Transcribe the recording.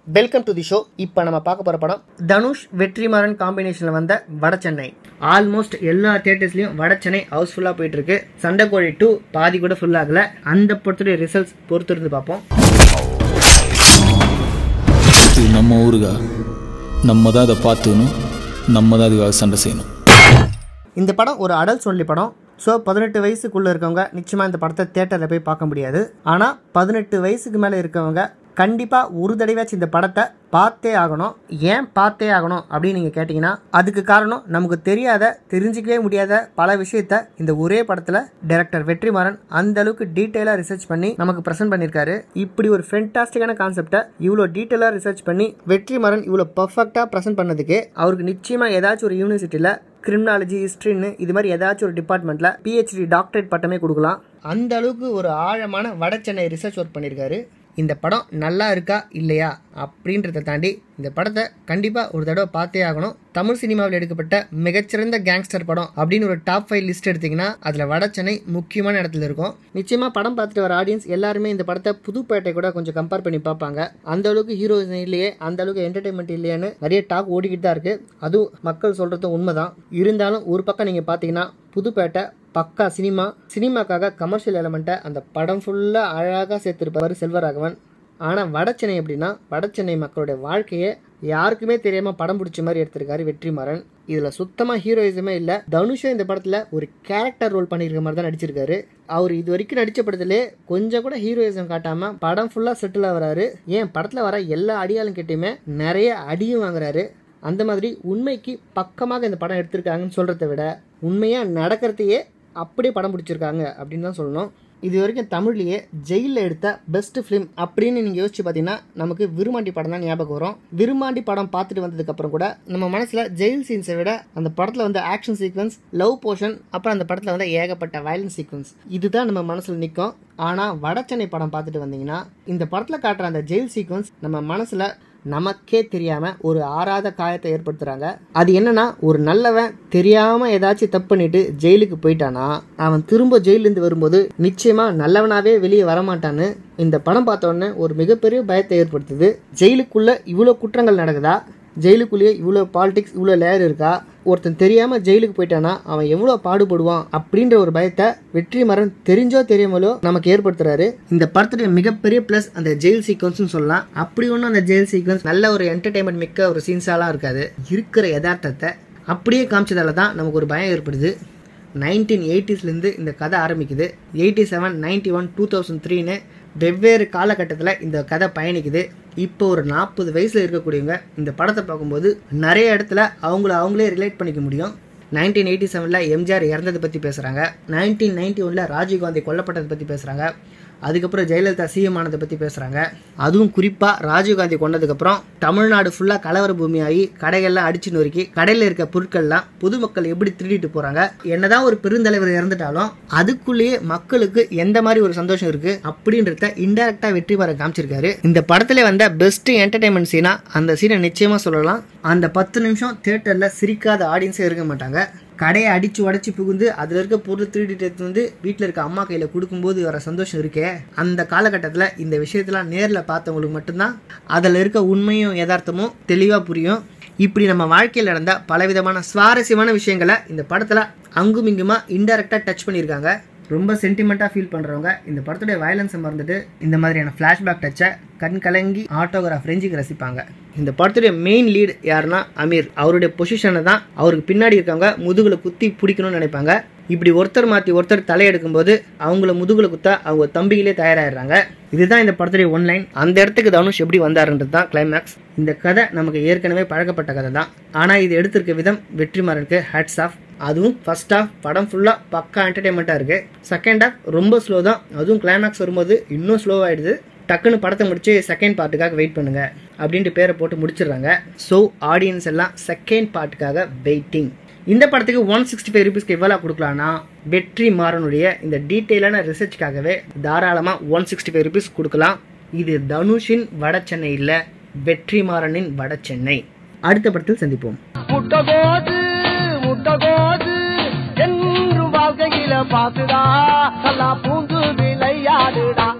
welcome to the show இப்போ நம்ம பார்க்க போகிற படம் தனுஷ் வெற்றிமாறன் காம்பினேஷனில் வந்த வடசென்னை ஆல்மோஸ்ட் எல்லா தியேட்டர்ஸ்லையும் வடசென்னை ஹவுஸ்ஃபுல்லாக போயிட்டு இருக்கு சண்டைக்கோழி டூ பாதி கூட ஃபுல் ஆகல அந்த படத்துடைய ரிசல்ட்ஸ் பொறுத்திருந்து பார்ப்போம் இது நம்ம ஊருகா நம்ம தான் அதை பார்த்துக்கணும் நம்ம தான் அதுக்காக சண்டை செய்யணும் இந்த படம் ஒரு அடல்ட் ஒன்லி படம் ஸோ பதினெட்டு வயசுக்குள்ளே இருக்கவங்க நிச்சயமாக இந்த படத்தை தேட்டரில் போய் பார்க்க முடியாது ஆனால் பதினெட்டு வயசுக்கு மேலே இருக்கவங்க கண்டிப்பாக ஒரு தடவையாச்சும் இந்த படத்தை பார்த்தே ஆகணும் ஏன் பார்த்தே ஆகணும் அப்படின்னு நீங்கள் கேட்டிங்கன்னா அதுக்கு காரணம் நமக்கு தெரியாத தெரிஞ்சிக்கவே முடியாத பல விஷயத்த இந்த ஒரே படத்தில் டைரக்டர் வெற்றிமாறன் அந்த அளவுக்கு டீட்டெயிலாக ரிசர்ச் பண்ணி நமக்கு ப்ரெசென்ட் பண்ணியிருக்காரு இப்படி ஒரு ஃபென்டாஸ்டிக்கான கான்செப்டை இவ்வளோ டீட்டெயிலாக ரிசர்ச் பண்ணி வெற்றிமாறன் இவ்வளோ பர்ஃபெக்டாக ப்ரெசென்ட் பண்ணதுக்கு அவருக்கு நிச்சயமாக ஏதாச்சும் ஒரு யூனிவர்சிட்டியில் கிரிமினாலஜி ஹிஸ்ட்ரின்னு இது மாதிரி ஏதாச்சும் ஒரு டிபார்ட்மெண்ட்டில் பிஹெச்டி டாக்டரேட் பட்டமே கொடுக்கலாம் அந்த அளவுக்கு ஒரு ஆழமான வட சென்னை ரிசர்ச் ஒர்க் பண்ணியிருக்காரு இந்த படம் நல்லா இருக்கா இல்லையா அப்படின்றத தாண்டி இந்த படத்தை கண்டிப்பாக ஒரு தடவை பார்த்தே ஆகணும் தமிழ் சினிமாவில் எடுக்கப்பட்ட மிகச்சிறந்த கேங்ஸ்டர் படம் அப்படின்னு ஒரு டாப் ஃபைவ் லிஸ்ட் எடுத்தீங்கன்னா அதில் வட சென்னை முக்கியமான இடத்துல இருக்கும் நிச்சயமாக படம் பார்த்துட்டு வர ஆடியன்ஸ் எல்லாருமே இந்த படத்தை புதுப்பேட்டை கூட கொஞ்சம் கம்பேர் பண்ணி பார்ப்பாங்க அந்த அளவுக்கு ஹீரோயின் இல்லையே அந்த அளவுக்கு என்டர்டைன்மெண்ட் இல்லையான்னு நிறைய டாக் ஓடிக்கிட்டு தான் இருக்கு அதுவும் மக்கள் சொல்றதும் உண்மைதான் இருந்தாலும் ஒரு பக்கம் நீங்கள் பார்த்தீங்கன்னா புதுப்பேட்டை பக்கா சினிமா சினிமாக்காக கமர்ஷியல் எலமெண்ட்டை அந்த படம் ஃபுல்லாக அழகாக சேர்த்துருப்பார் செல்வராகவன் ஆனால் வடச்சென்னை எப்படின்னா வடச்சென்னை மக்களுடைய வாழ்க்கையை யாருக்குமே தெரியாமல் படம் பிடிச்ச மாதிரி எடுத்திருக்காரு வெற்றிமாறன் இதில் சுத்தமாக ஹீரோயிசமே இல்லை தனுஷும் இந்த படத்தில் ஒரு கேரக்டர் ரோல் பண்ணியிருக்க மாதிரி தான் நடிச்சிருக்காரு அவர் இது வரைக்கும் நடித்த படத்திலே கொஞ்சம் கூட ஹீரோயிசம் காட்டாமல் படம் ஃபுல்லாக செட்டில் ஆகிறாரு ஏன் படத்தில் வர எல்லா அடியாளும் கிட்டேயுமே நிறைய அடியும் வாங்குறாரு அந்த மாதிரி உண்மைக்கு பக்கமாக இந்த படம் எடுத்திருக்காங்கன்னு சொல்கிறத விட உண்மையாக நடக்கிறதையே அப்படியே படம் பிடிச்சிருக்காங்க அப்படின்னு தான் சொல்லணும் இது வரைக்கும் தமிழ்லேயே ஜெயிலில் எடுத்த பெஸ்ட் ஃபிலிம் அப்படின்னு நீங்கள் யோசிச்சு பார்த்தீங்கன்னா நமக்கு விருமாண்டி படம் தான் ஞாபகம் வரும் விருமாண்டி படம் பார்த்துட்டு வந்ததுக்கப்புறம் கூட நம்ம மனசில் ஜெயில் சீன்ஸை விட அந்த படத்தில் வந்து ஆக்ஷன் சீக்வன்ஸ் லவ் போர்ஷன் அப்புறம் அந்த படத்தில் வந்து ஏகப்பட்ட வயலன்ஸ் சீக்வன்ஸ் இதுதான் நம்ம மனசில் நிற்கும் ஆனால் வடச்சென்னை படம் பார்த்துட்டு வந்தீங்கன்னா இந்த படத்தில் காட்டுற அந்த ஜெயில் சீக்வன்ஸ் நம்ம மனசில் நமக்கே தெரியாம ஒரு ஆறாத காயத்தை ஏற்படுத்துறாங்க அது என்னன்னா ஒரு நல்லவன் தெரியாம ஏதாச்சும் தப்பு பண்ணிட்டு ஜெயிலுக்கு போயிட்டானா அவன் திரும்ப ஜெயிலிருந்து வரும்போது நிச்சயமா நல்லவனாவே வெளியே வரமாட்டான்னு இந்த படம் பார்த்த உடனே ஒரு மிகப்பெரிய பயத்தை ஏற்படுத்துது ஜெயிலுக்குள்ள இவ்வளோ குற்றங்கள் நடக்குதா ஜெயிலுக்குள்ளேயே இவ்வளோ பாலிடிக்ஸ் இவ்வளோ லேயர் இருக்கா ஒருத்தன் தெரியாமல் ஜெயிலுக்கு போயிட்டானா அவன் எவ்வளோ பாடுபடுவான் அப்படின்ற ஒரு பயத்தை வெற்றிமாறன் தெரிஞ்சோ தெரியாமலோ நமக்கு ஏற்படுத்துறாரு இந்த படத்துடைய மிகப்பெரிய ப்ளஸ் அந்த ஜெயில் சீக்வன்ஸ்னு சொல்லலாம் அப்படி ஒன்றும் அந்த ஜெயில் சீக்வன்ஸ் நல்ல ஒரு என்டர்டைன்மெண்ட் மிக்க ஒரு சீன்ஸாலாம் இருக்காது இருக்கிற யதார்த்தத்தை அப்படியே காமிச்சதால தான் நமக்கு ஒரு பயம் ஏற்படுது நைன்டீன் எயிட்டிஸ்லேருந்து இந்த கதை ஆரம்பிக்குது eighty seven ninety one two thousand த்ரீன்னு வெவ்வேறு காலகட்டத்தில் இந்த கதை பயணிக்குது இப்போ ஒரு நாற்பது வயசில் இருக்கக்கூடியவங்க இந்த படத்தை பார்க்கும்போது நிறைய இடத்துல அவங்கள அவங்களே ரிலேட் பண்ணிக்க முடியும் நைன்டீன் எயிட்டி செவனில் எம்ஜிஆர் இறந்ததை பற்றி பேசுகிறாங்க நைன்டீன் நைன்டி ஒனில் ராஜீவ்காந்தி கொல்லப்பட்டதை பற்றி பேசுகிறாங்க அதுக்கப்புறம் ஜெயலலிதா சிஎம் ஆனதை பற்றி பேசுகிறாங்க அதுவும் குறிப்பாக ராஜீவ்காந்தி கொண்டதுக்கப்புறம் தமிழ்நாடு ஃபுல்லாக கலவர பூமியாகி கடைகள்லாம் அடிச்சு நொறுக்கி கடையில் இருக்க பொருட்கள்லாம் பொதுமக்கள் எப்படி திருடிட்டு போகிறாங்க என்னதான் ஒரு பெருந்தலைவர் இறந்துட்டாலும் அதுக்குள்ளேயே மக்களுக்கு எந்த மாதிரி ஒரு சந்தோஷம் இருக்குது அப்படின்றத இன்டெரக்டாக வெற்றி பெற காமிச்சிருக்காரு இந்த படத்துல வந்த பெஸ்ட் என்டர்டைன்மெண்ட் சீனா அந்த சீனை நிச்சயமாக சொல்லலாம் அந்த பத்து நிமிஷம் தேட்டரில் சிரிக்காத ஆடியன்ஸே இருக்க மாட்டாங்க கடையை அடித்து உடச்சி புகுந்து அதில் இருக்க பொருள் திருடிட்டு எடுத்து வந்து வீட்டில் இருக்க அம்மா கையில் கொடுக்கும்போது வர சந்தோஷம் இருக்கே அந்த காலகட்டத்தில் இந்த விஷயத்தெல்லாம் நேரில் பார்த்தவங்களுக்கு மட்டும்தான் அதில் இருக்க உண்மையும் யதார்த்தமும் தெளிவாக புரியும் இப்படி நம்ம வாழ்க்கையில் நடந்த பலவிதமான சுவாரஸ்யமான விஷயங்களை இந்த படத்தில் அங்கும் இங்குமா இன்டெரக்டாக டச் பண்ணியிருக்காங்க ரொம்ப சென்டிமெண்ட்டாக ஃபீல் பண்ணுறவங்க இந்த படத்துடைய வயலன்ஸை மறந்துட்டு இந்த மாதிரியான ஃப்ளாஷ்பேக் டச்சை கண் கலங்கி ஆட்டோகிராஃப் ரேஞ்சுக்கு ரசிப்பாங்க இந்த படத்துடைய மெயின் லீடு யாருன்னா அமீர் அவருடைய பொசிஷனை தான் அவருக்கு பின்னாடி இருக்கவங்க முதுகுல குத்தி பிடிக்கணும்னு நினைப்பாங்க இப்படி ஒருத்தர் மாற்றி ஒருத்தர் தலையெடுக்கும்போது அவங்கள முதுகுல குத்தா அவங்க தம்பிகளே தயாராகிடுறாங்க இதுதான் இந்த படத்துடைய ஒன்லைன் அந்த இடத்துக்கு தனுஷ் எப்படி வந்தாருன்றது தான் கிளைமேக்ஸ் இந்த கதை நமக்கு ஏற்கனவே பழக்கப்பட்ட கதை தான் ஆனால் இது எடுத்திருக்க விதம் வெற்றிமாறனுக்கு ஹேட்ஸ் ஆஃப் அதுவும் ஃபர்ஸ்ட் ஹாஃப் படம் ஃபுல்லாக பக்கா என்டர்டைன்மெண்ட்டாக இருக்குது செகண்ட் ஹாஃப் ரொம்ப ஸ்லோ தான் அதுவும் கிளைமேக்ஸ் வரும்போது இன்னும் ஸ்லோ ஆயிடுது டக்குன்னு படத்தை முடிச்சு செகண்ட் பார்ட்டுக்காக வெயிட் பண்ணுங்க அப்படின்ட்டு பேரை போட்டு முடிச்சிடுறாங்க ஸோ ஆடியன்ஸ் எல்லாம் செகண்ட் பார்ட்டுக்காக வெயிட்டிங் இந்த படத்துக்கு ஒன் சிக்ஸ்டி ஃபைவ் ருபீஸ்க்கு எவ்வளோ கொடுக்கலான்னா வெற்றி மாறனுடைய இந்த டீட்டெயிலான ரிசர்ச்க்காகவே தாராளமாக ஒன் சிக்ஸ்டி ஃபைவ் ருபீஸ் கொடுக்கலாம் இது தனுஷின் வட சென்னை இல்லை வெற்றிமாறனின் வட சென்னை அடுத்த படத்தில் சந்திப்போம் முட்டகோது முட்டகோது என்று வாழ்க்கையில பாத்துடா நல்லா பூந்து விளையாடுடா